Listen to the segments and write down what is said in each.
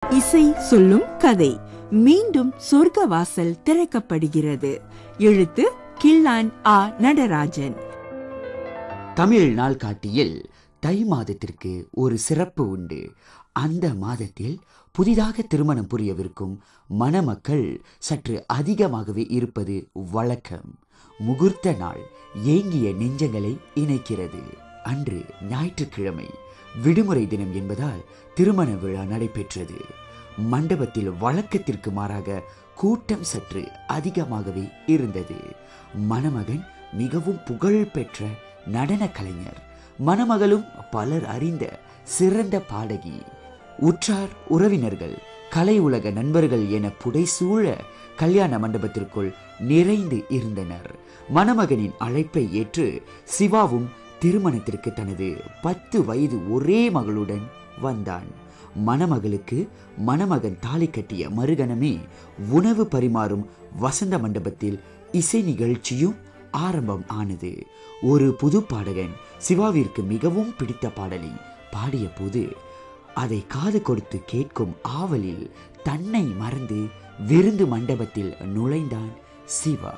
இசை சொல்லும் கதை மீண்டும் சொர்க்க வாசல் திறக்கப்படுகிறது எழுத்து கில்லான் ஆ நடராஜன் தமிழ் நாள்காட்டியில் தை மாதத்திற்கு ஒரு சிறப்பு உண்டு அந்த மாதத்தில் புதிதாக திருமணம் புரியவிருக்கும் மணமக்கள் சற்று அதிகமாகவே இருப்பது வழக்கம் முகூர்த்த நாள் ஏங்கிய நெஞ்சங்களை இணைக்கிறது அன்று ஞாயிற்றுக்கிழமை விடுமுறை தினம் என்பதால் திருமண விழா நடைபெற்றது மண்டபத்தில் வழக்கத்திற்கு மாறாக கூட்டம் சற்று அதிகமாகவே இருந்தது மணமகன் மிகவும் புகழ்பெற்ற நடன கலைஞர் மணமகளும் பலர் அறிந்த சிறந்த பாடகி உற்றார் உறவினர்கள் கலை உலக நண்பர்கள் என புடைசூழ கல்யாண மண்டபத்திற்குள் நிறைந்து இருந்தனர் மணமகனின் அழைப்பை ஏற்று சிவாவும் திருமணத்திற்கு தனது பத்து வயது ஒரே மகளுடன் வந்தான் மணமகளுக்கு மணமகன் தாலி கட்டிய மறுகணமே உணவு பரிமாறும் வசந்த மண்டபத்தில் இசை நிகழ்ச்சியும் ஆரம்பம் ஆனது ஒரு புது பாடகன் சிவாவிற்கு மிகவும் பிடித்த பாடலை பாடிய போது அதை காது கொடுத்து கேட்கும் ஆவலில் தன்னை மறந்து விருந்து மண்டபத்தில் நுழைந்தான் சிவா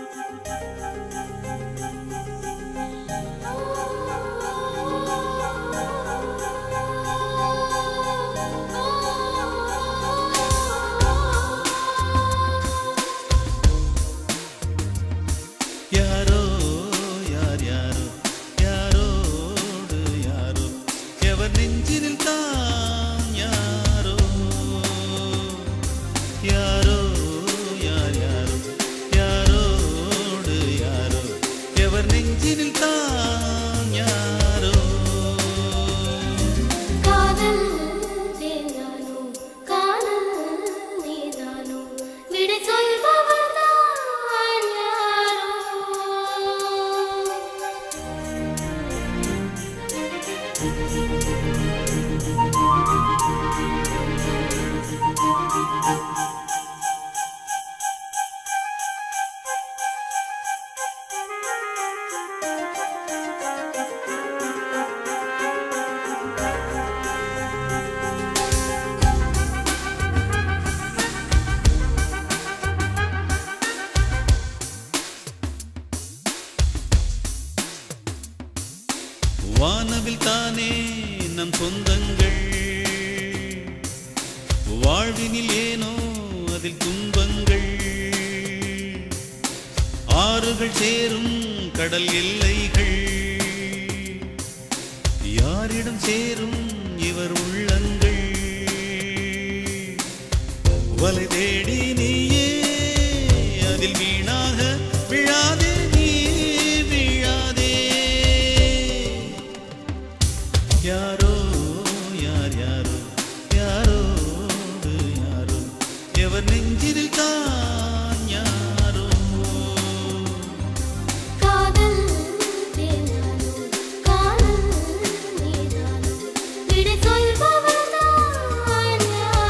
யாரோ யார் யாரோ யாரோடு யாரோ எவர் நெஞ்சினில் தான் யாரோ யாரோ யார் யாரோ யாரோடு யாரோ எவர் நெஞ்சினில் தான் யாரோ காதல் தேனானோ காதல் நீதானோ விடை சொல்பவர் தான் யாரோ வானவில் தானே நம் சொந்தங்கள் வாழ்வினில் ஏனோ அதில் துன்பங்கள் ஆறுகள் சேரும் கடல் எல்லைகள் யாரிடம் சேரும் இவர் உள்ளங்கள் வலை தேடி நீயே அதில் வீணாக விழாதே நீ விழாதே யாரோ யார் யாரோ யாரோடு யாரோ எவர் நெஞ்சில் தான் யாரோ காதல் தேனானோ காதல் நீதானோ விடை சொல்பவர் தான்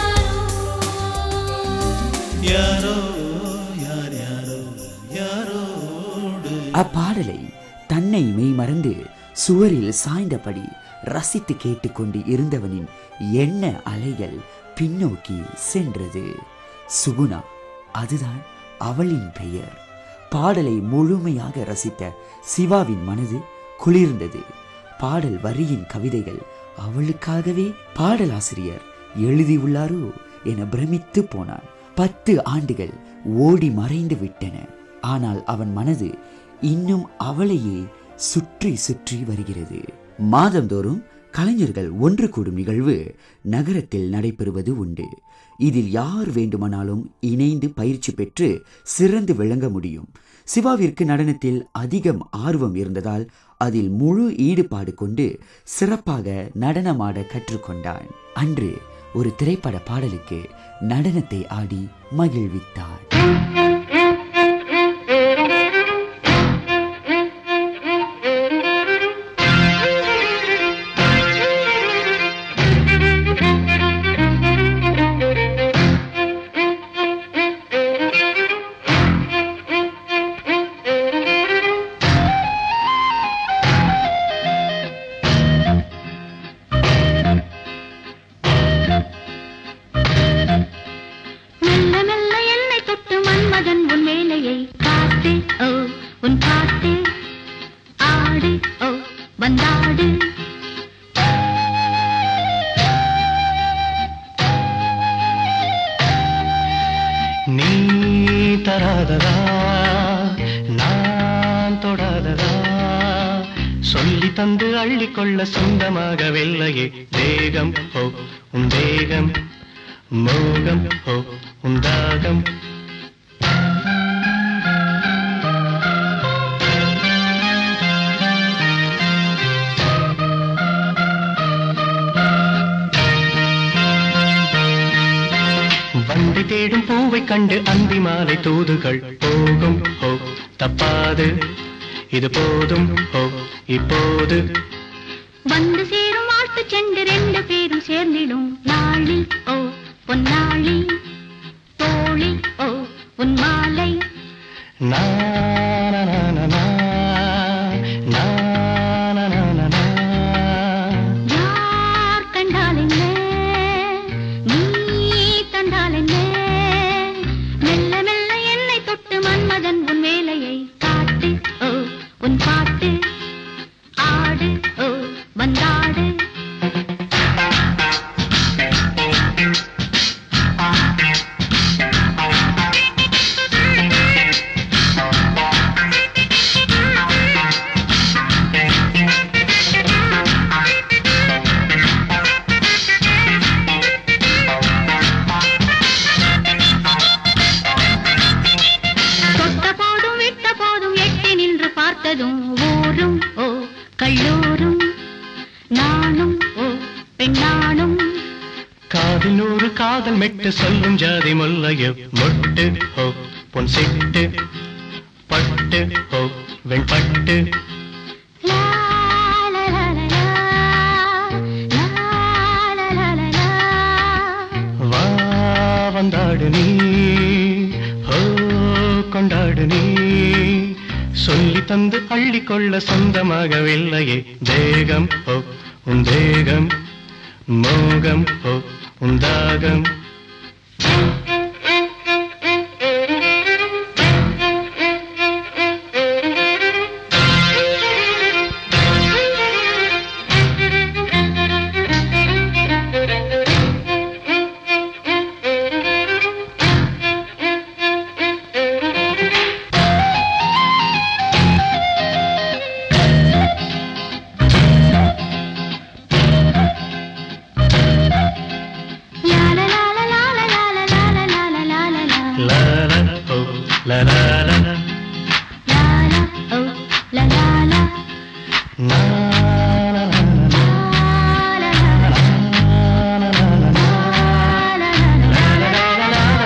யாரோ யாரோ யார் யாரோ யாரோடு அப்பாடலை தன்னை மெய்மறந்து சுவரில் சாய்ந்தபடி ரசித்து கேட்டுக்கொண்டு இருந்தவனின் எண்ண அலைகள் பின்னோக்கி சென்றது சுகுணா அதுதான் அவளின் பெயர் பாடலை முழுமையாக ரசித்த சிவாவின் மனது குளிர்ந்தது பாடல் வரியின் கவிதைகள் அவளுக்காகவே பாடலாசிரியர் எழுதியுள்ளாரோ என பிரமித்து போனான் பத்து ஆண்டுகள் ஓடி மறைந்து விட்டன ஆனால் அவன் மனது இன்னும் அவளையே சுற்றி சுற்றி வருகிறது மாதந்தோறும் கலைஞர்கள் ஒன்று கூடும் நிகழ்வு நகரத்தில் நடைபெறுவது உண்டு இதில் யார் வேண்டுமானாலும் இணைந்து பயிற்சி பெற்று சிறந்து விளங்க முடியும் சிவாவிற்கு நடனத்தில் அதிகம் ஆர்வம் இருந்ததால் அதில் முழு ஈடுபாடு கொண்டு சிறப்பாக நடனமாட கற்றுக்கொண்டான் அன்று ஒரு திரைப்பட பாடலுக்கு நடனத்தை ஆடி மகிழ்வித்தான் காதல் மன்மதன் உன் வேலையை காட்டு ஓ உன் பாட்டு ஆடு ஓ வந்தாடு நீ தராததா நான் தொடாததா சொல்லி தந்து அள்ளிக்கொள்ள சொந்தமாகவில்லையே தேகம் ஹோ உன் தேகம் மோகம் ஹோ உன் தாகம் வண்டி தேடும் பூவை கண்டு அந்தி மாலை தூதுகள் போகும் ஹோ தப்பாது இது போதும் ஹோ இப்போது வந்து சேரும் வாழ்த்து செண்டு ரெண்டு பேரும் சேர்ந்திடும் நாளி ஓ பொன்னாளி தோழி ஓ உன் மாலை நா, நா, நா, நா, நா. நா, நா, நா, நா, நா. யார் கண்டால் என்ன நீ தந்தால் என்ன மெல்ல மெல்ல என்னை தொட்டு மன்மதன் உன் வேலையை காட்டு ஓ உன் பாட்டு ஆடு ஓ வந்தாடு தொட்ட போதும் விட்ட போதும் எட்டி நின்று பார்த்ததும் ஊரும் ஓ கல்லூரும் நானும் ஓ பெண்ணானும் காதில் நூறு காதல் மெட்டு சொல்லும் ஜாதி முல்லையோ மொட்டு ஹோ பொன் சிட்டு பட்டு ஹோ வெண்பட்டு லா, லா, லா, லா, லா. லா, லா, லா, லா, லா. வா வந்தாடு நீ ஹோ கொண்டாடு நீ சொல்லி தந்து அள்ளிக்கொள்ள சொந்தமாகவில்லையே தேகம் ஹோ உன் தேகம் மோகம் ஹோ உன் தாகம் லா, லா, லா, லா, லா, லா, லா, லா, லா, லா, லா, லா, லா, லா. லா லா ஹோ லா லா லா லா லா, லா, ஓ, லா, லா, லா. நா, நா, நா, நா, லா, லா, லா, லா. நா, நா, நா, நா. லா, லா, லா, லா.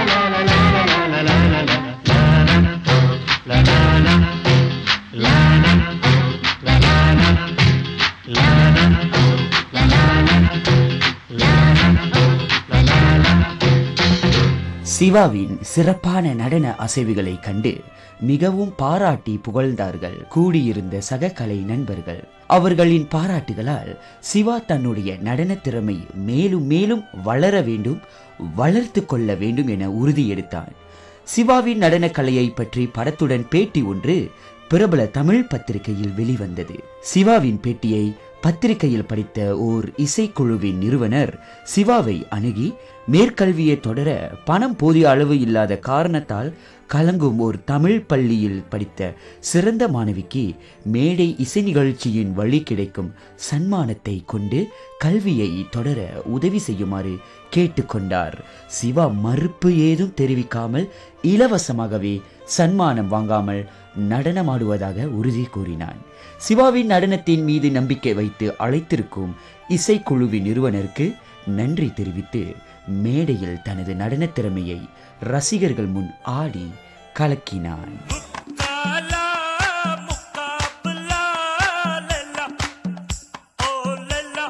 சிவாவின் சிறப்பான நடன அசைவுகளை கண்டு மிகவும் பாராட்டி புகழ்ந்தார்கள் கூடியிருந்த சக கலை நண்பர்கள் அவர்களின் பாராட்டுகளால் சிவா தன்னுடைய நடன திறமை மேலும் மேலும் வளர வேண்டும் வளர்த்து கொள்ள வேண்டும் என உறுதி எடுத்தான் சிவாவின் நடனக் கலையை பற்றி படத்துடன் பேட்டி ஒன்று பிரபல தமிழ் பத்திரிகையில் வெளிவந்தது சிவாவின் பேட்டியை பத்திரிகையில் படித்த ஓர் இசைக்குழுவின் நிறுவனர் சிவாவை அணுகி மேற்கல்வியை தொடர பணம் போதிய அளவு இல்லாத காரணத்தால் கலங்கும் ஒரு தமிழ் பள்ளியில் படித்த சிறந்த மாணவிக்கு மேடை இசை நிகழ்ச்சியின் வழி கிடைக்கும் சன்மானத்தை கொண்டு கல்வியை தொடர உதவி செய்யுமாறு கேட்டுக்கொண்டார் சிவா மறுப்பு ஏதும் தெரிவிக்காமல் இலவசமாகவே சன்மானம் வாங்காமல் நடனமாடுவதாக உறுதி கூறினான் சிவாவின் நடனத்தின் மீது நம்பிக்கை வைத்து அழைத்திருக்கும் இசைக்குழுவின் நிறுவனருக்கு நன்றி தெரிவித்து மேடையில் தனது நடனத் திறமையை ரசிகர்கள் முன் ஆடி கலக்கினான் காலா முக்காபுலா லல்லா ஓ லல்லா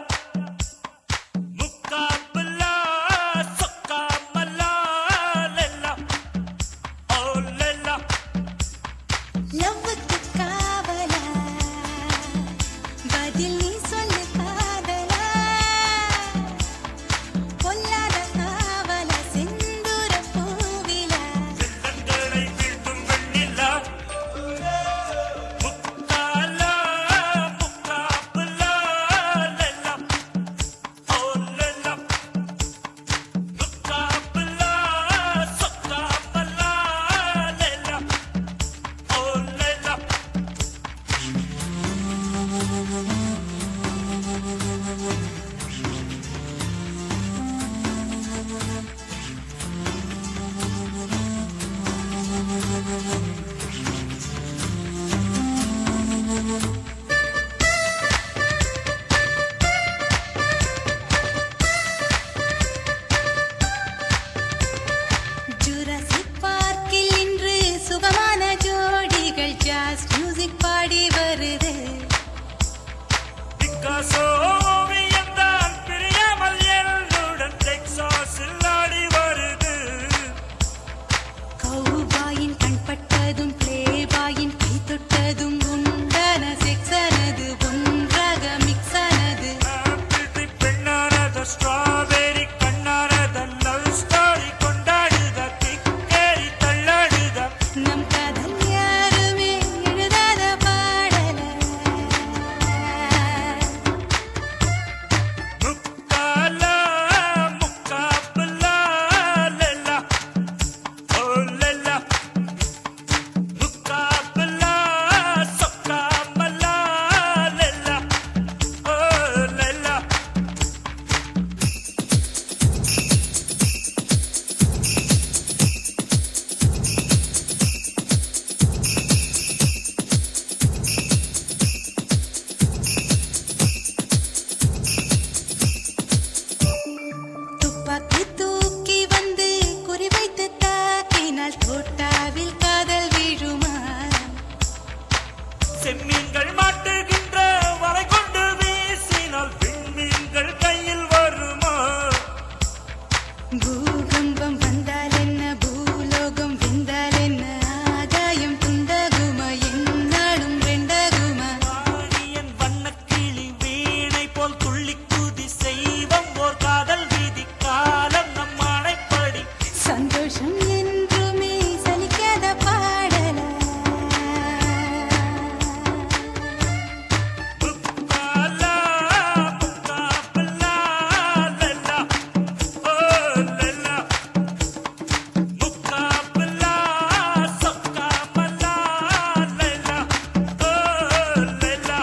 முக்காபுலா சொக்காமலா லல்லா ஓ லல்லா லவ்வுக்கு காவலா பதில் நீ சொல்லு காதலா பொல்லாத காவலா செந்தூர பூவிலா கண்களை பூகம்பம் வந்தால் என்ன பூலோகம் வெந்தால் என்ன ஆகாயம் துண்டகுமா என்னாலும் ரெண்டகுமா வாணியன் வண்ணக்கிளி வீணை போல் துள்ளி குதி செய்வம் ஓர் காதல் விதி காலம் நம் ஆணைப்படி சந்தோஷம் என்றுமே சலிக்காத பாடலா முக்காலா, முக்காபலா, லல்லா, ஓ லல்லா. முக்காபலா, சொக்காமலா, லல்லா, ஓ லல்லா.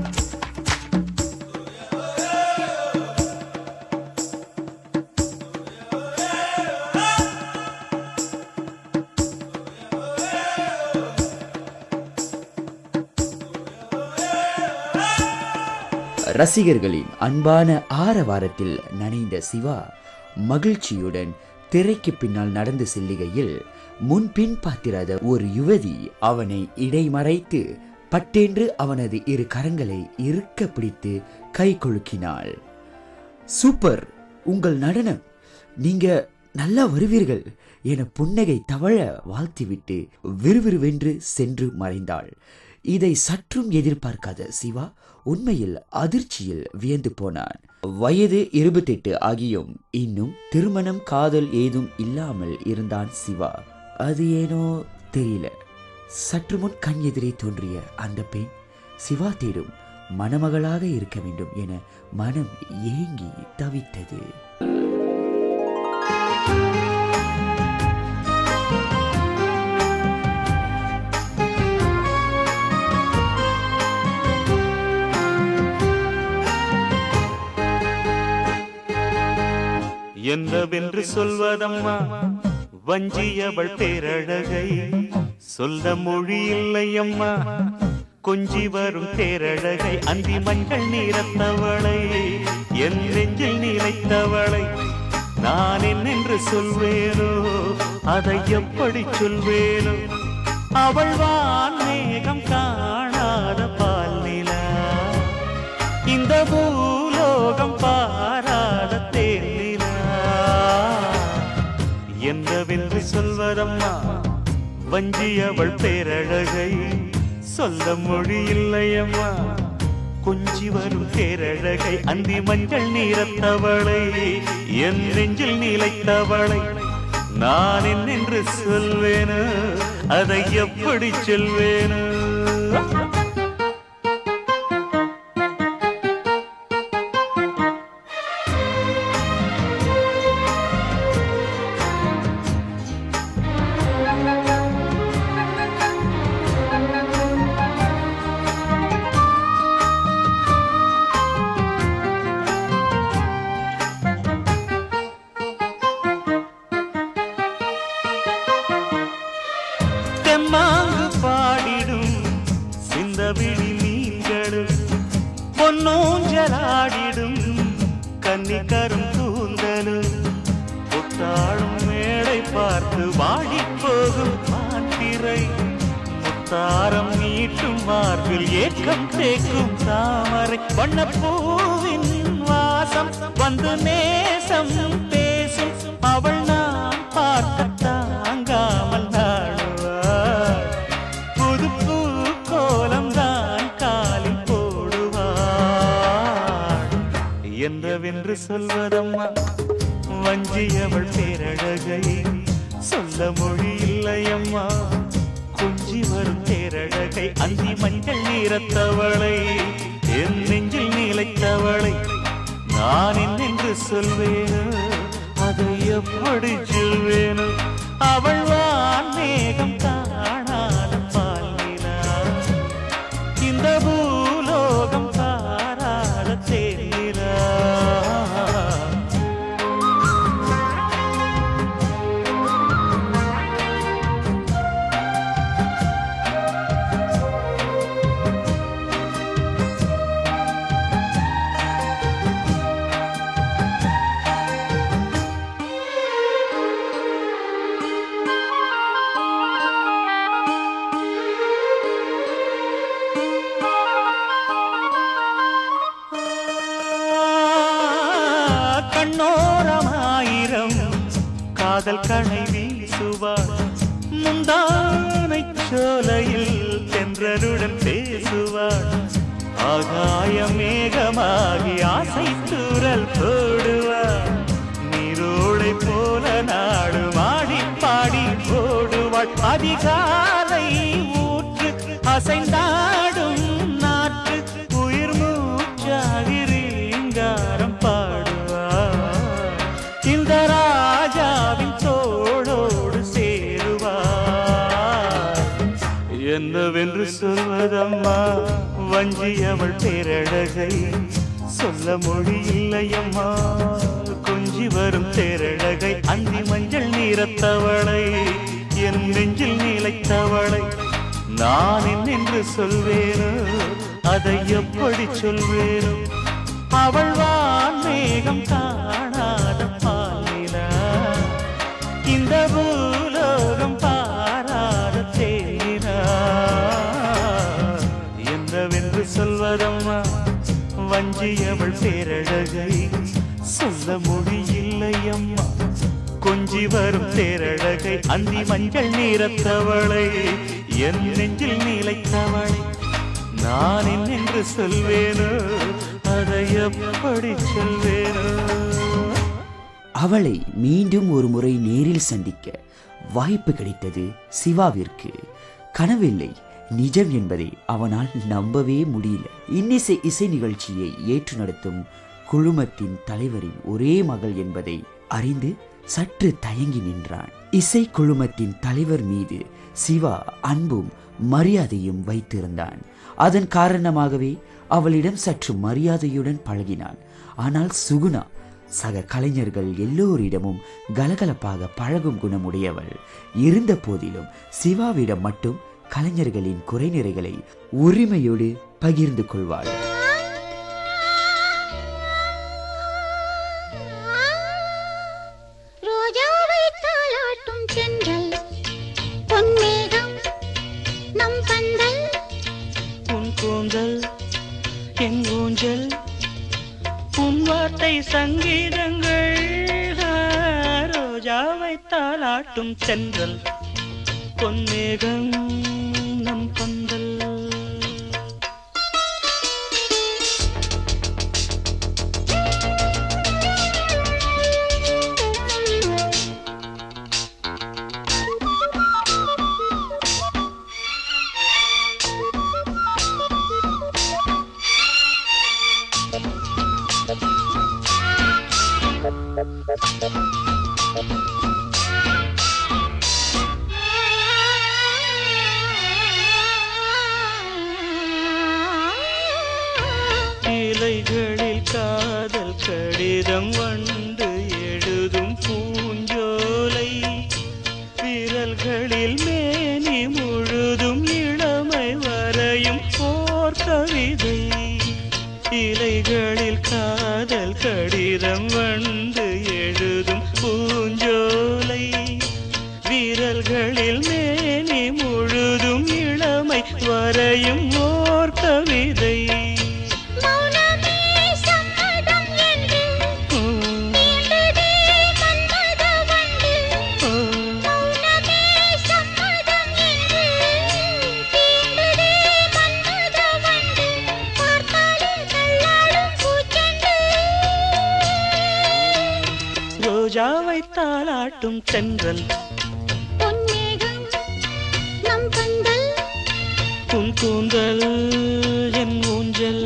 ரசிகர்களின் அன்பான ஆரவாரத்தில் நனைந்த சிவா மகிழ்ச்சியுடன் திரைக்கு பின்னால் நடந்து செல்லுகையில் முன்பின் பார்த்திராத ஒரு யுவதி அவனை இடைமறைத்து பட்டென்று அவனது இரு கரங்களை இறுக்க பிடித்து கை கொழுக்கினாள் சூப்பர் உங்கள் நடனம் நீங்க நல்லா வருவீர்கள் என புன்னகை தவழ வாழ்த்திவிட்டு விறுவிறுவென்று சென்று மறைந்தாள் இதை சற்றும் எதிர்பார்க்காத சிவா உண்மையில் அதிர்ச்சியில் வியந்து போனான் வயது இருபத்தெட்டு ஆகியும் இன்னும் திருமணம் காதல் ஏதும் இல்லாமல் இருந்தான் சிவா அது ஏனோ தெரியல சற்று முன் கண் எதிரே தோன்றிய அந்த பெண் சிவா தேடும் மணமகளாக இருக்க வேண்டும் என மனம் ஏங்கி தவித்தது என்னவென்று சொல்வதம்மா வஞ்சியவள் பேரழகை சொல்ல மொழி இல்லையம்மா கொஞ்சி வரும் தேரழகை அந்தி மஞ்சள் நீரத்தவளை என் நெஞ்சில் நிலைத்தவளை நான் என்னென்று சொல்வேனோ அதை எப்படி சொல்வேனோ அவள் வான் மேகம் காணாத பால் நிலா இந்த பூலோகம் பாராத தேனிலா என்னவென்று சொல்வதம்மா வஞ்சி அவள் பேரழகை சொல்ல மொழி இல்லையம்மா கொஞ்சி வரும் தேரழகை அந்தி மஞ்சள் நீரத்தவளை என் நெஞ்சில் நிலைத்தவளை நான் என்னென்று சொல்வேனோ அதை எப்படி சொல்வேனோ தெம்மாங்கு பாடிடும் சிந்தவிழி மீன்களும் பொன்னூஞ்சலாடிடும் கன்னிக்கரும் கூந்தலும் புத்தாளும் மேடை பார்த்து வாடிப் போகும் மாத்திரை முத்தாரம் நீட்டும் மார்பில் ஏக்கம் தேக்கும் தாமரை வண்ணப்பூவின் வாசம் வந்து நேசம் பேசும் அவள் நான் பார்க்க தாங்காமல் நாடுவாள் புது பூ கோலம் தான் காலில் போடுவாள் என்றவென்று சொல்வதம்மா வஞ்சியவள் பேரழகை சொல்ல மொழி இல்லையம்மா கொஞ்சி வரும் தேரழகை அந்தி மஞ்சள் நீரத்தவளை என் நெஞ்சில் நிலைத்தவளை நான் என்னென்று சொல்வேனோ அதை எப்படி சொல்வேனோ அவள் வான் மேகம் காணாத பால் நிலா இந்த பூலோகம் பாராத தேரா காதல் கணை வீசுவாள் முந்தானை சோலையில் தென்றலுடன் பேசுவாள் ஆகாய மேகமாகி ஆசை தூரல் போடுவாள் நீரோடை போல நாடு மாடி பாடி ஓடுவாள் அதிகாலை ஊற்று அசைந்தாடும் நாற்று உயிர் மூச்சாகிறீங்காரம் பாடுவாள் இந்த ராஜாவின் தோளோடு சேருவாள் என்னவென்று சொல்வதம்மா வஞ்சி அவள் பேரழகை சொல்ல மொழி இல்லையம்மா கொஞ்சி வரும் தேரழகை அந்தி மஞ்சள் நீரத்தவளை என் நெஞ்சில் நிலைத்தவளை நான் என்னென்று சொல்வேனோ அதை எப்படி சொல்வேனோ அவள் வான் மேகம் காணாத பாலினா இந்த பூலோகம் பாராத தேனா என்னவென்று சொல்வதம்மா வஞ்சியவள் பேரழகை சொல்ல முடியில்லையம்மா கொஞ்சி வரும் தேரழகை அந்தி மஞ்சள் நீரத்தவளை என் நெஞ்சில் நிலைத்தவளை நான் என்னென்று சொல்வேனோ அதை எப்படி சொல்வேனோ அவளை மீண்டும் ஒரு முறை நேரில் சந்திக்க வாய்ப்பு கிடைத்தது சிவாவிற்கு கனவில்லை நிஜம் என்பதை அவனால் நம்பவே முடியல இன்னிசை இசை நிகழ்ச்சியை ஏற்று நடத்தும் குழுமத்தின் தலைவரின் ஒரே மகள் என்பதை அறிந்து சற்று தயங்கி நின்றான் இசை குழுமத்தின் தலைவர் மீது சிவா அன்பும் மரியாதையும் வைத்திருந்தான் அதன் காரணமாகவே அவளிடம் சற்று மரியாதையுடன் பழகினான் ஆனால் சுகுணா சக கலைஞர்கள் எல்லோரிடமும் கலகலப்பாக பழகும் குணமுடையவள் இருந்த போதிலும் சிவாவிடம் மட்டும் கலைஞர்களின் குறைநிறைகளை உரிமையோடு பகிர்ந்து கொள்வாள் ரோஜாவை தாளாட்டும் சென்றல் பொன்மேகம் நம் பந்தல் உன் கூந்தல் என் ஊஞ்சல் உன் வார்த்தை சங்கீதங்கள் ரோஜாவை தாளாட்டும் சென்றல் பொன்மேகம் நம் பந்தல் இலைகளில் காதல் கடிதம் வந்து எழுதும் பூஞ்சோலை விரல்களில் மேனி முழுதும் இளமை வரையும் போர் கவிதை இலைகளில் காதல் கடிதம் வந்து எழுதும் பூஞ்சோலை விரல்களில் மேனி முழுதும் இளமை வரையும் ஓர் கவிதை மௌனமே சம்மதம் என்று தீண்டதே மன்மத வண்டு மௌனமே சம்மதம் என்று தீண்டதே மன்மத வண்டு பார்த்தாலே தள்ளாடும் பூச்செண்டு ரோஜாவை தாளாட்டும் தென்றல் பொன்மேகம் நம் பந்தல் உன் கூந்தல் என் ஊஞ்சல்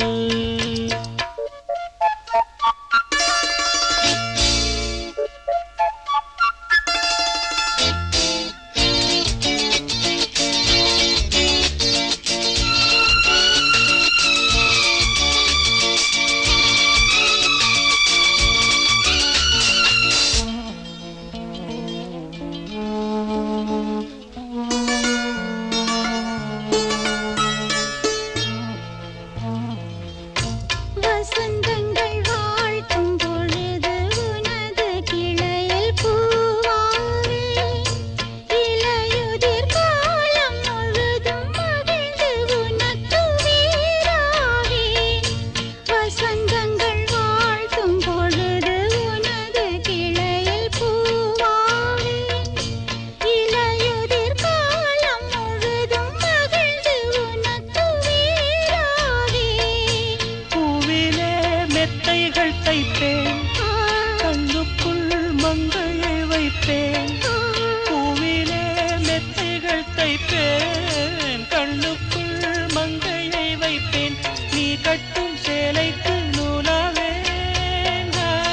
வைப்பேன் பூவிலே மெத்தைகள் தைப்பேன் கண்ணுக்குள் மங்கையை வைப்பேன் நீ கட்டும் சேலைக்கு நூலாவேன்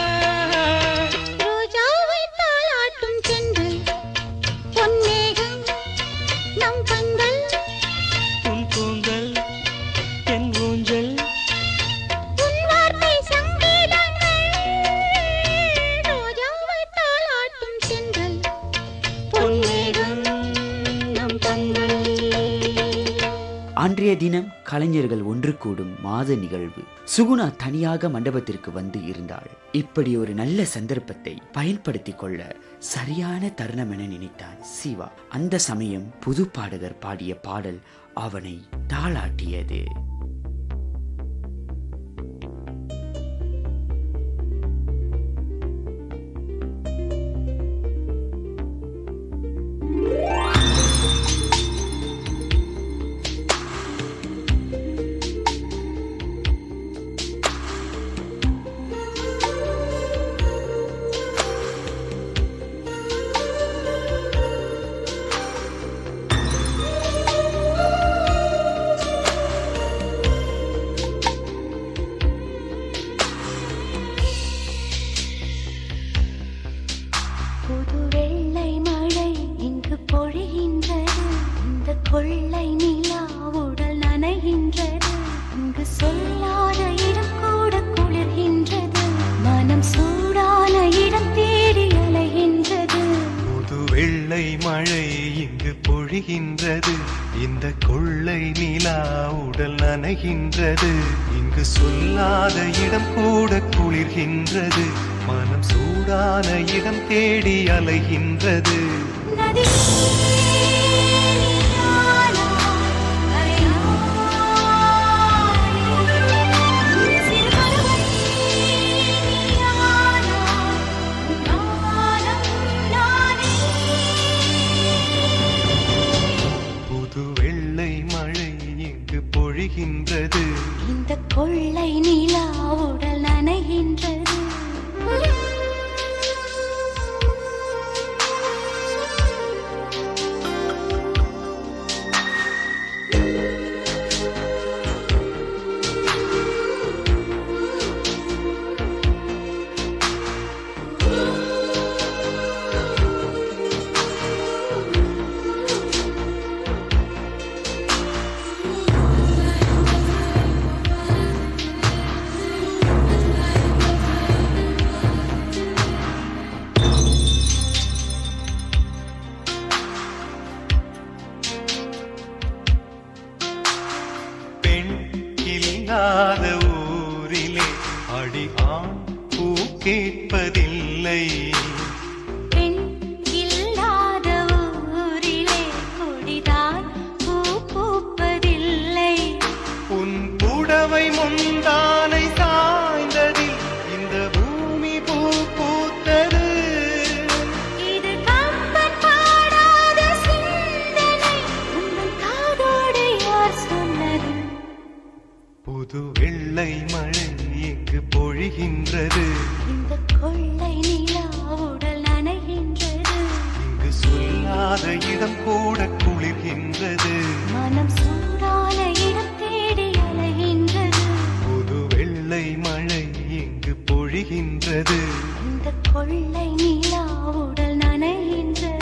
ரோஜாவை தாளாட்டும் சென்றல் பொன்னேகம் நம் கண்கள் உன் கூந்தல் என் ஊஞ்சல் உன் வார்த்தை சங்கீதங்கள் ரோஜாவை தாளாட்டும் சென்றல் பொன்னேகம் நம் கண்கள் அன்றைய தினம் கலைஞர்கள் ஒன்று கூடும் மாத நிகழ்வு சுகுணா தனியாக மண்டபத்திற்கு வந்து இருந்தாள் இப்படி ஒரு நல்ல சந்தர்ப்பத்தை பயன்படுத்திக் கொள்ள சரியான தருணம் என நினைத்தான் சிவா அந்த சமயம் புது பாடகர் பாடிய பாடல் அவனை தாளாட்டியது புது வெள்ளை மழை இங்கு பொழிகின்றது இந்த கொள்ளை நிலா உடல் நனைகின்றது இங்கு சொல்லாத இடம் கூட குளிர்கின்றது மனம் சூடான இடம் தேடி அலைகின்றது புது வெள்ளை மழை இங்கு பொழிகின்றது இந்த கொள்ளை நிலா உடல் நனைகின்றது இங்கு சொல்லாத இடம் கூட குளிர்கின்றது மனம் சூடான இடம் தேடி அலைகின்றது நதி நீரானா, அலையாய். சிறு பறவை நீயானா, நானும் நானே. புது வெள்ளை மழை இங்கு பொழிகின்றது இந்த கொள்ளை நிலா உடல் நனைகின்றது பெண் இல்லாத ஊரிலே அடி ஆண் பூ கேட்பதில்லை பெண் இல்லாத ஊரிலே கொடிதான் பூ பூப்பதில்லை உன் புடவை முந்தானை சாய்ந்ததில் இந்த பூமி பூ பூத்தது இது கம்பன் பாடாத சிந்தனை உங்கள் காதோடு யார் சொன்னது புது வெள்ளை மழை இங்கு பொழிகின்றது இந்த கொள்ளை நிலா உடல் நனைகின்றது இங்கு சொல்லாத இடம் கூட குளிர்கின்றது மனம் சூடான இடம் தேடி அலைகின்றது புது வெள்ளை மழை இங்கு பொழிகின்றது இந்த கொள்ளை நிலா உடல் நனைகின்றது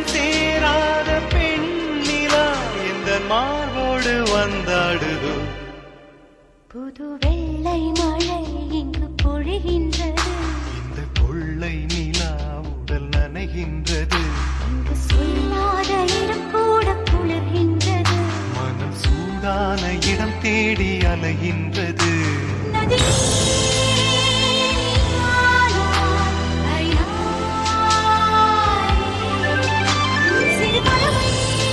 சேராத பெண்ணிலா எந்த மார்போடு வந்தாடுதோ புது வெள்ளை மழை இங்கு பொழிகின்றது இந்த கொள்ளை நிலா உடல் நனைகின்றது இங்கு சொல்லாத இடம் கூட குளிர்கின்றது மனம் சூடான இடம் தேடி அலைகின்றது நதி சிறு பறவை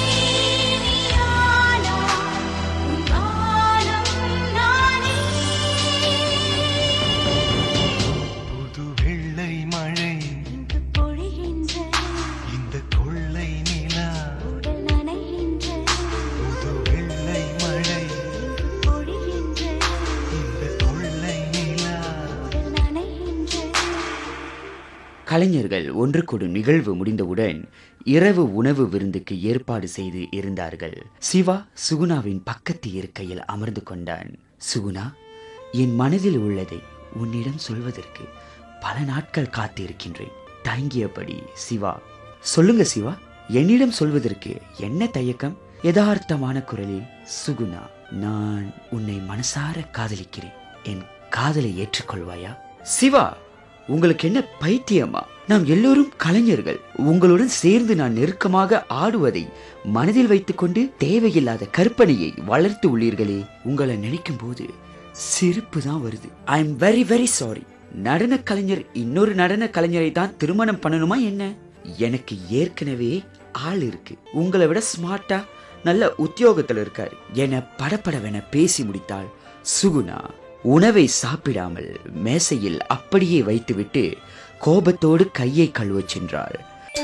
நீயானாய், உன் காலம் நானே புது வெள்ளை மழை இங்கு பொழிகின்றது இந்த கொள்ளை நிலா உடல் நனைகின்றது புது வெள்ளை மழை பொழிகின்றது இந்த கொள்ளை நிலா உடல் நனைகின்றது கலைஞர்கள் ஒன்று கூடும் நிகழ்வு முடிந்தவுடன் இரவு உணவு விருந்துக்கு ஏற்பாடு செய்து இருந்தார்கள் சிவா சுகுணாவின் பக்கத்து இருக்கையில் அமர்ந்து கொண்டான் சுகுணா என் மனதில் உள்ளதை உன்னிடம் சொல்வதற்கு பல நாட்கள் காத்திருக்கின்றேன் தயங்கியபடி சிவா சொல்லுங்க சிவா என்னிடம் சொல்வதற்கு என்ன தயக்கம் யதார்த்தமான குரலில் சுகுணா நான் உன்னை மனசார காதலிக்கிறேன் என் காதலை ஏற்றுக்கொள்வாயா சிவா உங்களுக்கு என்ன பைத்தியமா நாம் எல்லோரும் கலைஞர்கள் உங்களுடன் சேர்ந்து நான் நெருக்கமாக ஆடுவதை மனதில் வைத்துக்கொண்டு தேவையில்லாத கற்பனையை வளர்த்து உள்ளீர்களே உங்களை நினைக்கும் போது சிரிப்பு தான் வருது I am very very sorry நடன கலைஞர் இன்னொரு நடன கலைஞரை தான் திருமணம் பண்ணணுமா என்ன எனக்கு ஏற்கனவே ஆள் இருக்கு உங்களை விட ஸ்மார்ட்டா நல்ல உத்தியோகத்துல இருக்காரு என படபடவென பேசி முடித்தாள் சுகுணா உணவை சாப்பிடாமல் மேசையில் அப்படியே வைத்துவிட்டு கோபத்தோடு கையை கழுவச் சென்றாள்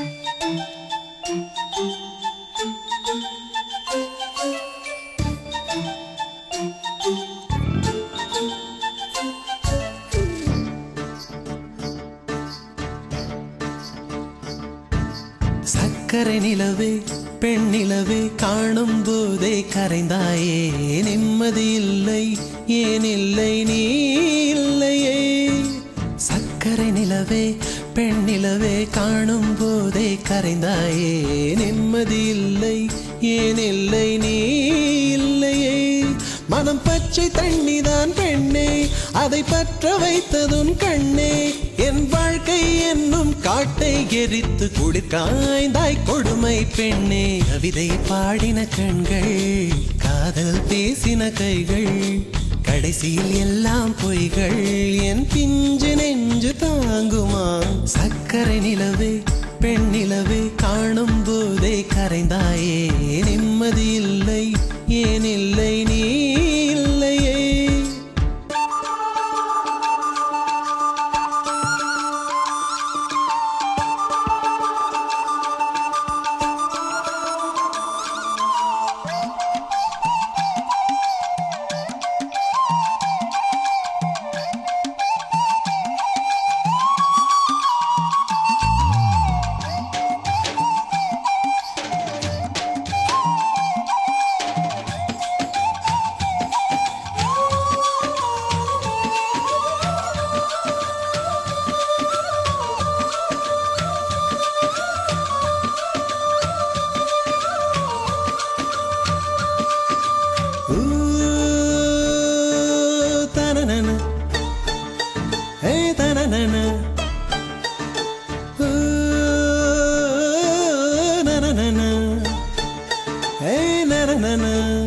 சக்கரை நிலவே பெண் நிலவே காணும் போதே கரைந்தாயே நிம்மதி இல்லை ஏன் இல்லை நீ இல்லையே சக்கரை நிலவே பெண் நிலவே காணும் போதே கரைந்தாயே நிம்மதி இல்லை ஏன் இல்லை நீ இல்லையே மனம் பச்சை தண்ணிதான் பெண்ணே அதை பற்ற வைத்ததுன் கண்ணே என் வாழ்க்கை என்னும் காட்டை எரித்து குளிர் காய்ந்தாய் கொடுமை பெண்ணே கவிதை பாடின கண்கள் காதல் பேசின கைகள் கடைசியில் எல்லாம் பொய்கள் என் பிஞ்சு நெஞ்சு தாங்குமா சக்கரை நிலவே பெண் நிலவே காணும் போதே கரைந்தாயே நிம்மதி இல்லை ஏன் இல்லை நீ இல்லையே ஊ, தனனன. ஏ, தனனன. ஊ, நனனன. ஏ, நனனன.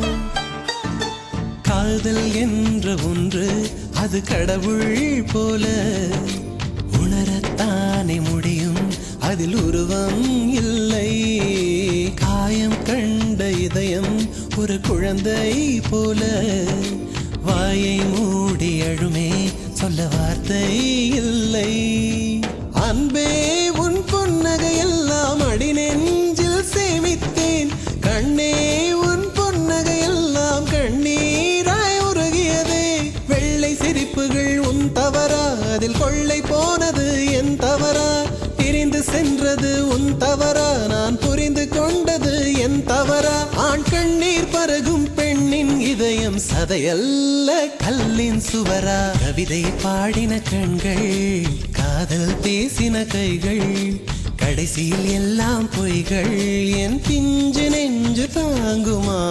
காதல் என்ற ஒன்று அது கடவுள் போல உணரத்தானே முடியும் அதில் உருவம் இல்லை காயம் கண்ட இதயம் ஒரு குழந்தை போல வாயை மூடி அழுமே சொல்ல வார்த்தை இல்லை அன்பே உன் புன்னகையெல்லாம் அடி நெஞ்சில் சேமித்தேன் கண்ணே உன் புன்னகையெல்லாம் கண்ணீராய் உருகியதே வெள்ளை சிரிப்புகள் உன் தவறா அதில் கொள்ளை போனது என் தவறா பிரிந்து சென்றது உன் தவறா நான் புரிந்து கொண்டது என் தவறா ஆண் கண்ணீர் பருகும் பெண்ணின் இதயம் சதையல்ல கல்லின் சுவரா கவிதை பாடின கண்கள் காதல் பேசின கைகள் கடைசியில் எல்லாம் பொய்கள் என் பிஞ்சு நெஞ்சு தாங்குமா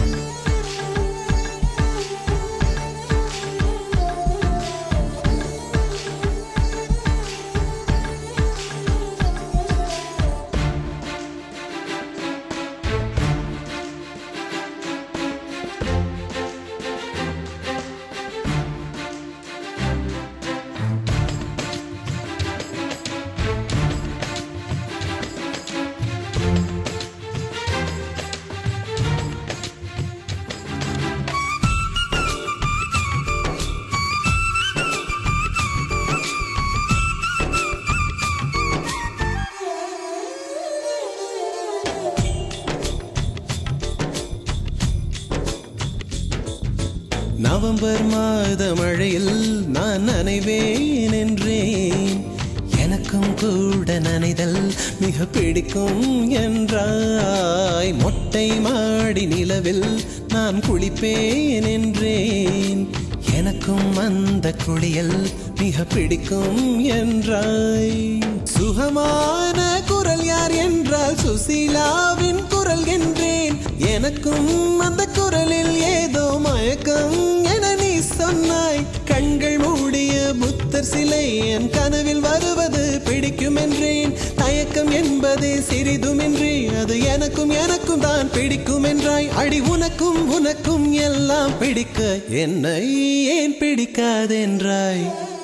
நவம்பர் மாத மழையில் நான் நனைவேன் என்றேன் எனக்கும் கூட நனைதல் மிக பிடிக்கும் என்றாய் மொட்டை மாடி நிலவில் நான் குளிப்பேன் என்றேன் எனக்கும் அந்த குளியல் மிக பிடிக்கும் என்றாய் சுகமான குரல் யார் என்றால் சுசீலாவின் குரல் என்றேன் எனக்கும் அந்த குரலில் ஏதோ மயக்கம் என நீ சொன்னாய் கண்கள் மூடிய புத்தர் சிலை என் கனவில் வருவது பிடிக்கும் என்றேன் தயக்கம் என்பதே சிறிதுமின்றி அது எனக்கும் எனக்கும் தான் பிடிக்கும் என்றாய் அடி உனக்கும் உனக்கும் எல்லாம் பிடிக்க என்னை ஏன் பிடிக்காதென்றாய்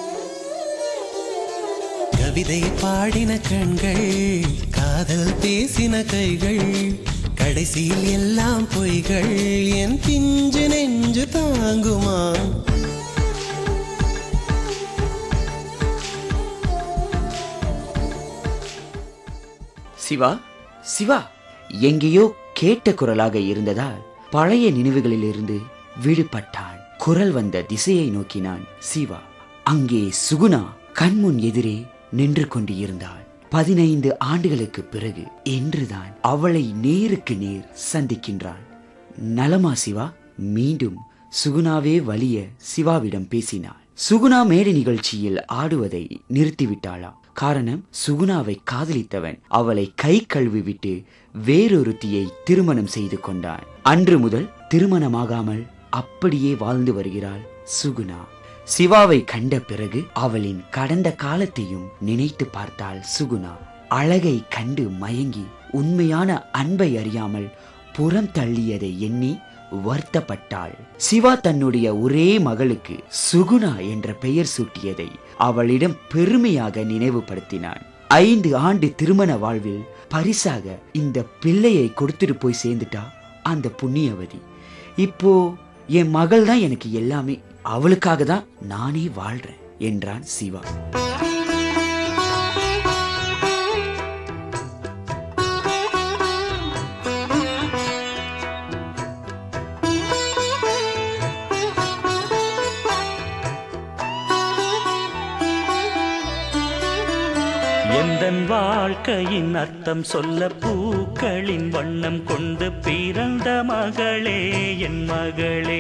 கவிதை பாடின கண்கள் காதல் பேசின கைகள் கடைசியில் எல்லாம் பொய்கள் என் பிஞ்சு நெஞ்சு தாங்குமா சிவா சிவா எங்கேயோ கேட்ட குரலாக இருந்ததால் பழைய நினைவுகளிலிருந்து விடுபட்டான் குரல் வந்த திசையை நோக்கினான் சிவா அங்கே சுகுணா கண்முன் எதிரே நின்று கொண்டு இருந்தாள் பதினைந்து ஆண்டுகளுக்கு பிறகு இன்றுதான் அவளை நேருக்கு நேர் சந்திக்கின்றான் நலமா சிவா மீண்டும் சுகுணாவே வலிய சிவாவிடம் பேசினாள் சுகுணா மேடை நிகழ்ச்சியில் ஆடுவதை நிறுத்திவிட்டாளாம் காரணம் சுகுணாவை காதலித்தவன் அவளை கை கழுவி விட்டு வேறொருத்தியை திருமணம் செய்து கொண்டான் அன்று முதல் திருமணமாகாமல் அப்படியே வாழ்ந்து வருகிறாள் சுகுணா சிவாவை கண்ட பிறகு அவளின் கடந்த காலத்தையும் நினைத்து பார்த்தாள் சுகுணா அழகை கண்டு மயங்கி உண்மையான அன்பை அறியாமல் புறம் தள்ளியதை எண்ணி வருத்தப்பட்டாள் சிவா தன்னுடைய ஒரே மகளுக்கு சுகுணா என்ற பெயர் சூட்டியதை அவளிடம் பெருமையாக நினைவுபடுத்தினான் ஐந்து ஆண்டு திருமண வாழ்வில் பரிசாக இந்த பிள்ளையை கொடுத்துட்டு போய் சேர்ந்துட்டா அந்த புண்ணியவதி இப்போ என் மகள் தான் எனக்கு எல்லாமே அவளுக்காக தான் நானே வாழ்றேன் என்றான் சிவா எந்தன் வாழ்க்கையின் அர்த்தம் சொல்ல பூக்களின் வண்ணம் கொண்டு பிறந்த மகளே என் மகளே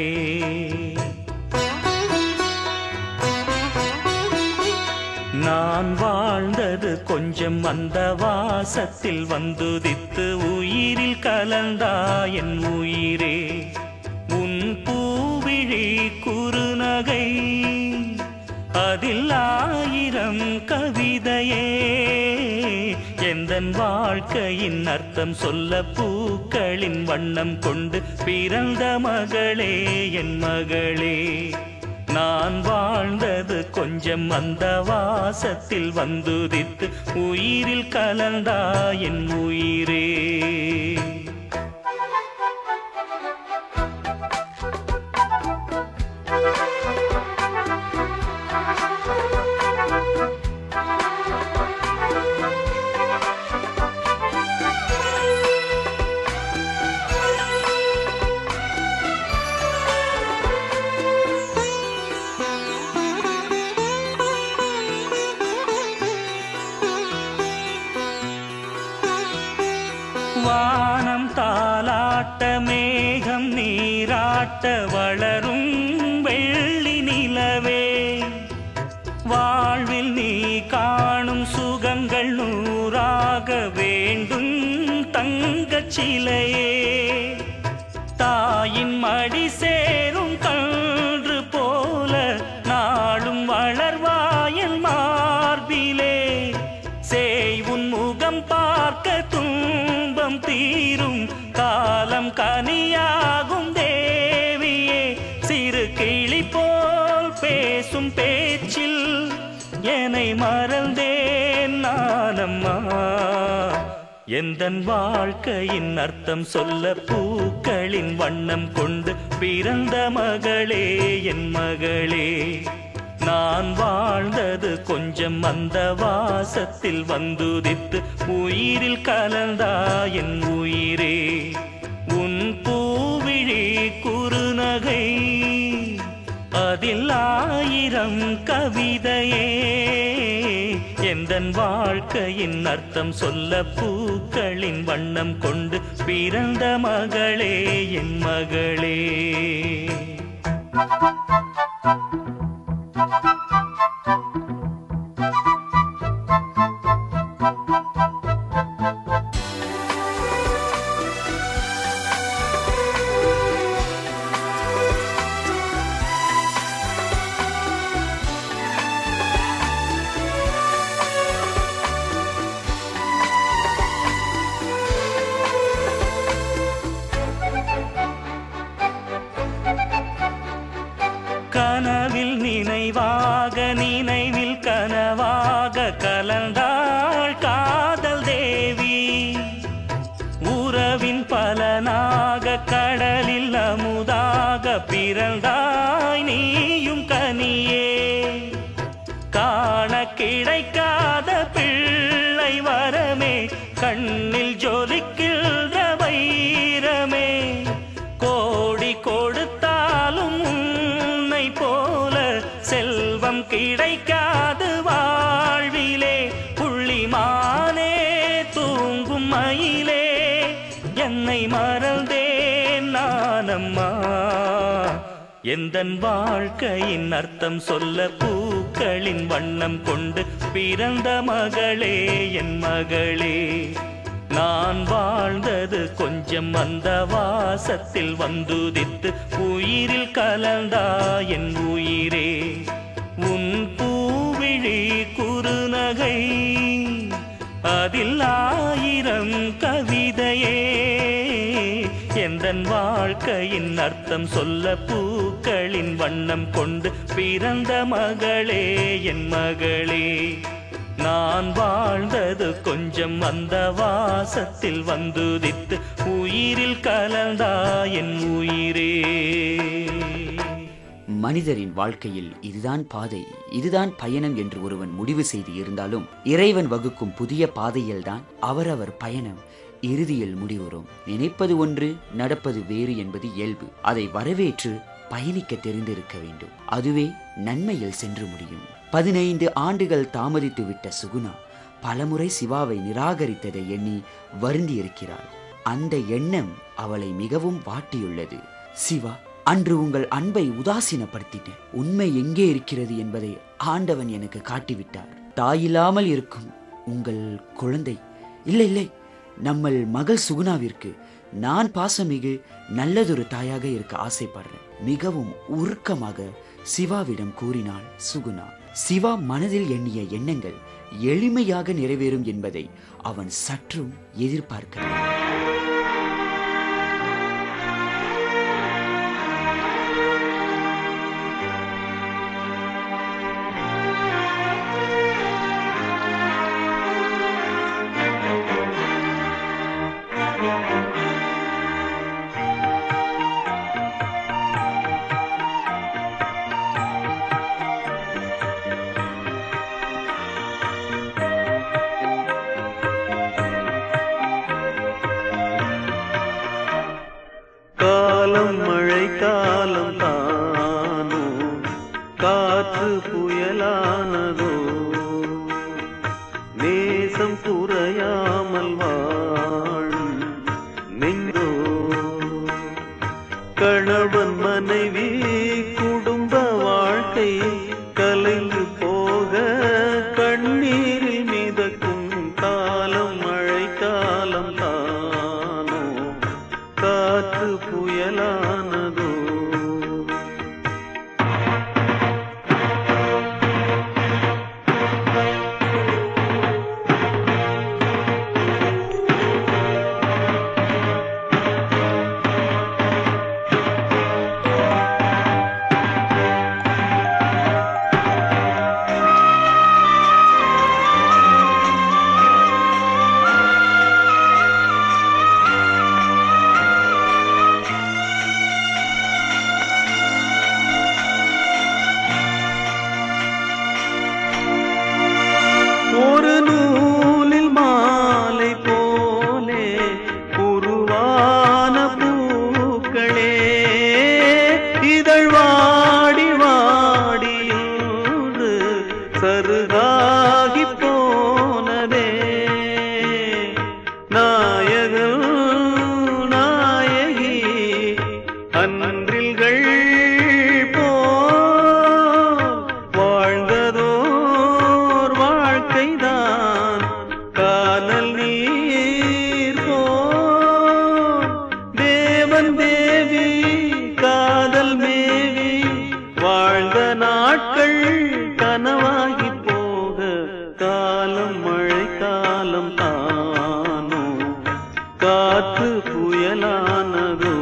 நான் வாழ்ந்தது கொஞ்சம் அந்த வாசத்தில் வந்துதித்து உயிரில் கலந்தா என் உயிரே உன் பூவிழி குறுநகை அதில் ஆயிரம் கவிதையே எந்தன் வாழ்க்கையின் அர்த்தம் சொல்ல பூக்களின் வண்ணம் கொண்டு பிறந்த மகளே என் மகளே நான் வாழ்ந்தது கொஞ்சம் அந்த வாசத்தில் வந்துதித்து உயிரில் கலந்தா என் உயிரே வானம் தாலாட்ட மேகம் நீராட்ட வளரும் வெள்ளி நிலவே வாழ்வில் நீ காணும் சுகங்கள் நூறாக சிலையே தாயின் மடி சேரும் கன்று போல நாளும் வளர்வாயல் மார்பிலே சேய் உன் முகம் பார்க்க துன்பம் தீரும் காலம் கனியாகும் தேவியே சிறு கிளி போல் பேசும் பேச்சில் என்னை மறந்தேன் நானம்மா எந்தன் வாழ்க்கையின் அர்த்தம் சொல்ல பூக்களின் வண்ணம் கொண்டு பிறந்த மகளே என் மகளே நான் வாழ்ந்தது கொஞ்சம் அந்த வாசத்தில் வந்துதித்து உயிரில் கலந்தா என் உயிரே உன் பூவிழி குறுநகை அதில் ஆயிரம் கவிதையே எந்தன் வாழ்க்கையின் அர்த்தம் சொல்ல பூக்களின் வண்ணம் கொண்டு பிறந்த மகளே என் மகளே கனவில் நினைவாக நினைவில் கனவாக கலந்தாள் காதல் தேவி உறவின் பலனாக கடலில் அமுதாக பிறந்தாய் நீயும் கனியே காண கிடைக்காத பிள்ளை வரமே கண்ணில் ஜொலிக்கின்ற வைரமே கோடி கொடுத்தாலும் உன்னை போல செல்வம் கிடைக்காது வாழ்விலே புள்ளிமானே தூங்கும் மயிலே என்னை மறந்தேன் நானம்மா எந்தன் வாழ்க்கையின் அர்த்தம் சொல்ல பூக்களின் வண்ணம் கொண்டு பிறந்த மகளே என் மகளே நான் வாழ்ந்தது கொஞ்சம் அந்த வாசத்தில் வந்துதித்து உயிரில் கலந்தா என் உயிரே உன் பூவிழி குறுநகை அதில் ஆயிரம் கவிதையே எந்தன் வாழ்க்கையின் அர்த்தம் சொல்ல பூக்களின் வண்ணம் கொண்டு பிறந்த மகளே என் மகளே நான் வாழ்ந்தது கொஞ்சம் அந்த வாசத்தில் வந்துதித்து உயிரில் கலந்தா என் உயிரே மனிதரின் வாழ்க்கையில் இதுதான் பாதை இதுதான் பயணம் என்று ஒருவன் முடிவு செய்து இருந்தாலும் இறைவன் வகுக்கும் புதிய பாதையில்தான் அவரவர் பயணம் இறுதியில் முடிவுறும் நினைப்பது ஒன்று நடப்பது வேறு என்பது இயல்பு அதை வரவேற்று பயணிக்க தெரிந்திருக்க வேண்டும் அதுவே நன்மையில் சென்று முடியும் பதினைந்து ஆண்டுகள் தாமதித்து விட்ட சுகுணா பலமுறை சிவாவை நிராகரித்ததை எண்ணி வருந்தி இருக்கிறாள் அந்த எண்ணம் அவளை மிகவும் வாட்டியுள்ளது சிவா அன்று உங்கள் அன்பை உதாசீனப்படுத்திட்டேன் உண்மை எங்கே இருக்கிறது என்பதை ஆண்டவன் எனக்கு காட்டிவிட்டார் தாயில்லாமல் இருக்கும் உங்கள் குழந்தை இல்லை இல்லை நம்மள் மகள் சுகுணாவிற்கு நான் பாசமிகு நல்லதொரு தாயாக இருக்க ஆசைப்படுறேன் மிகவும் உருக்கமாக சிவாவிடம் கூறினாள் சுகுணா சிவா மனதில் எண்ணிய எண்ணங்கள் எளிமையாக நிறைவேறும் என்பதை அவன் சற்றும் எதிர்பார்க்கவில்லை அழகாகி போனதே நாயகன் நாயகி அன்றில்கள் போ வாழ்ந்ததோர் வாழ்க்கைதான் கானல் நீர் போ தேவன் தேவி காதல் மேவி வாழ்ந்த நாட்கள் கனவாகி போக காலம் மழை காலம் தானோ காற்று புயலானதோ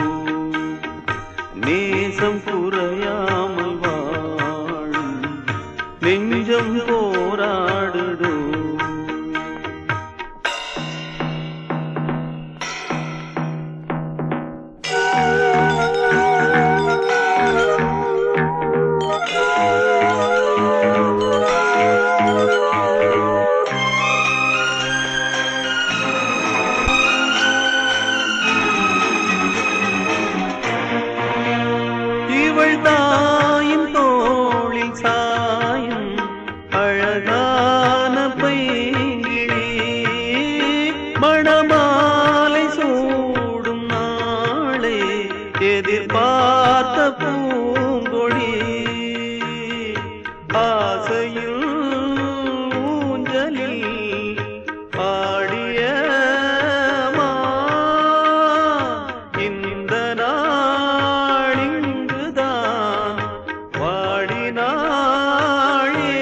நேசம் குறையாமல் வாழும் நெஞ்சம் போராடுதோ இவள் தாயின் தோளில் சாயும் அழகான பைங்கிழி மணமாலை சூடும் நாளை எதிர்பார்த்த பூங்கொடி ஆசையில் ஊஞ்சலில் ஆடிய மா இந்த நாளிங்குதான் வாடினாளே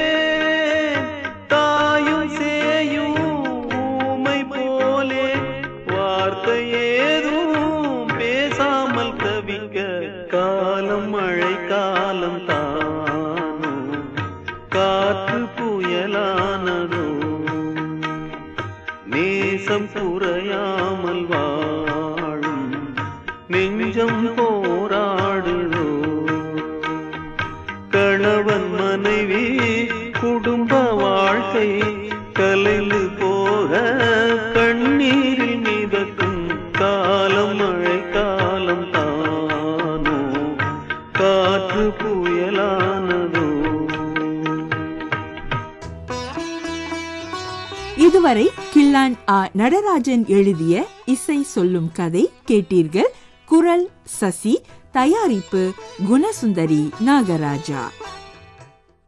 தாயும் சேயும் ஊமை போலே வார்த்தை ஏதும் பேசாமல் தவிக்க காலம் மழை காலம் தானோ காற்று புயலானதோ நேசம் குறையாமல் வாழும் நெஞ்சம் போராடுதோ கணவன் மனைவி குடும்ப வாழ்க்கை கலைந்து போக கண்ணீரில் மிதக்கும் காலம் மழை காலம் தானோ காற்று புயலானதோ இதுவரை கில்லான் ஆ நடராஜன் எழுதிய இசை சொல்லும் கதை கேட்டீர்கள் குரல் சசி தயாரிப்பு குணசுந்தரி நாகராஜா